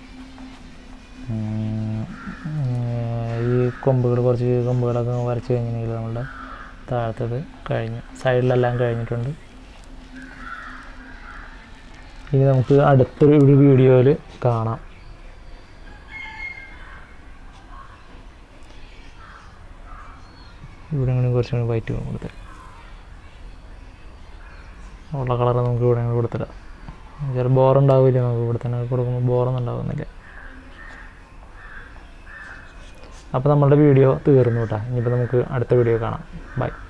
ഉം, ഈ കൊമ്പുകൾ കുറച്ച് കൊമ്പുകളൊക്കെ വരച്ച് കഴിഞ്ഞിട്ടുണ്ടെങ്കിൽ നമ്മളുടെ താഴത്തത് കഴിഞ്ഞു സൈഡിലെല്ലാം കഴിഞ്ഞിട്ടുണ്ട് ഇനി നമുക്ക് അടുത്തൊരു ഒരു വീഡിയോയിൽ കാണാം ഇവിടെ അങ്ങനെ കുറച്ചും കൂടി വൈറ്റ് കൊടുത്ത് ഉള്ള കളർ നമുക്ക് ഇവിടെ അങ്ങനെ കൊടുത്തിടാം ചില ബോറുണ്ടാവില്ല നമുക്ക് ഇവിടെ തന്നെ കൊടുക്കുമ്പോൾ ബോറൊന്നും ഉണ്ടാകുന്നില്ല അപ്പോൾ നമ്മളുടെ വീഡിയോ തീർന്നു കേട്ടോ ഇനിയിപ്പോൾ നമുക്ക് അടുത്ത വീഡിയോ കാണാം ബൈ